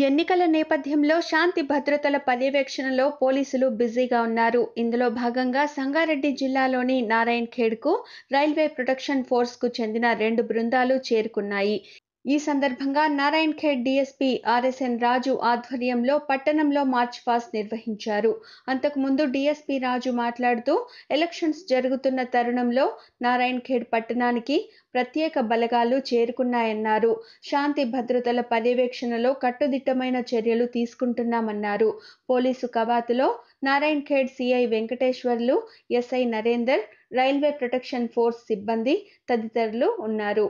ఎన్నికల నేపథ్యంలో శాంతి భద్రతల పర్యవేక్షణలో పోలీసులు బిజీగా ఉన్నారు ఇందులో భాగంగా సంగారెడ్డి జిల్లాలోని నారాయణ్ ఖేడ్కు రైల్వే ప్రొటెక్షన్ ఫోర్స్కు చెందిన రెండు బృందాలు చేరుకున్నాయి ఈ సందర్భంగా నారాయణ్ ఖేడ్ డీఎస్పీ ఆర్ఎస్ఎన్ రాజు ఆధ్వర్యంలో పట్టణంలో మార్చ్ పాస్ నిర్వహించారు అంతకుముందు డీఎస్పీ రాజు మాట్లాడుతూ ఎలక్షన్స్ జరుగుతున్న తరుణంలో నారాయణ్ ఖేడ్ పట్టణానికి ప్రత్యేక బలగాలు చేరుకున్నాయన్నారు శాంతి భద్రతల పర్యవేక్షణలో కట్టుదిట్టమైన చర్యలు తీసుకుంటున్నామన్నారు పోలీసు కవాతులో Narayan Khed CI Venkateshwarlu SI Narender railway protection force సిబ్బంది తదితరులు ఉన్నారు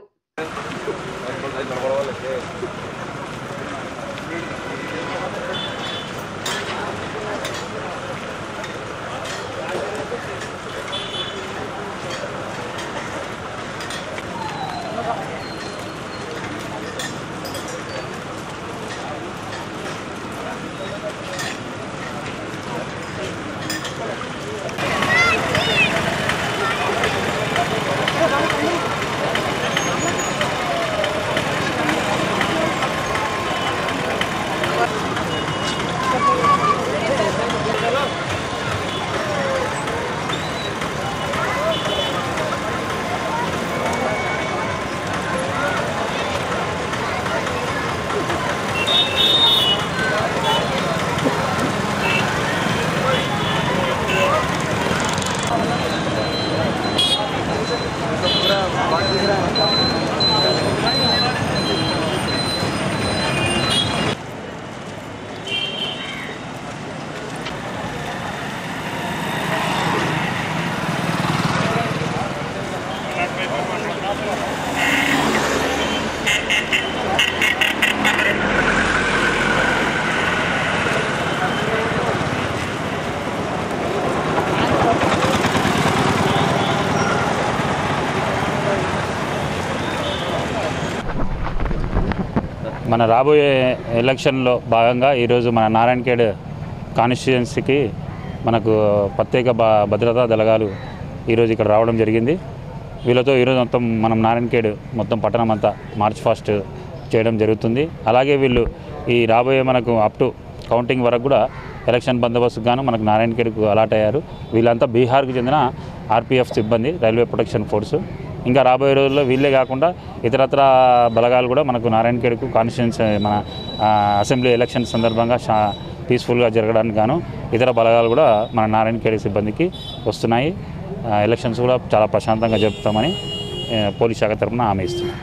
మన రాబోయే ఎలక్షన్లో భాగంగా ఈరోజు మన నారాయణఖేడ్ కాన్స్టిట్యుయెన్సీకి మనకు ప్రత్యేక భ- భద్రతా దళగాలు ఈరోజు ఇక్కడ రావడం జరిగింది వీళ్ళతో ఈరోజు మొత్తం మనం నారాయణఖేడ్ మొత్తం పట్టణం అంతా మార్చ్ ఫాస్ట్ చేయడం జరుగుతుంది అలాగే వీళ్ళు ఈ రాబోయే మనకు అప్ టు కౌంటింగ్ వరకు కూడా ఎలక్షన్ బందోబస్తుకు గాను మనకు నారాయణఖేడ్కు అలాట్ అయ్యారు వీళ్ళంతా బీహార్కు చెందిన ఆర్పీఎఫ్ సిబ్బంది రైల్వే ప్రొటెక్షన్ ఫోర్సు ఇంకా రాబోయే రోజుల్లో వీళ్ళే కాకుండా ఇతరత్ర బలగాలు కూడా మనకు నారాయణఖేడ్కు కాన్స్టిట్యూన్స్ మన ఆ, అసెంబ్లీ ఎలక్షన్ సందర్భంగా షా పీస్ఫుల్గా జరగడానికి గాను ఇతర బలగాలు కూడా మన నారాయణఖేడ్ సిబ్బందికి వస్తున్నాయి ఆ, ఎలక్షన్స్ కూడా చాలా ప్రశాంతంగా జరుపుతామని ఆ, పోలీస్ శాఖ తరఫున హామీ ఇస్తున్నాం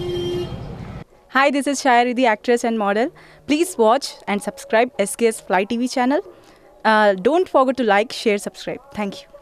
Hi, this is Shayari, the actress and model. Please watch and subscribe SKS Fly TV channel. Uh, don't forget to like, share, subscribe. Thank you.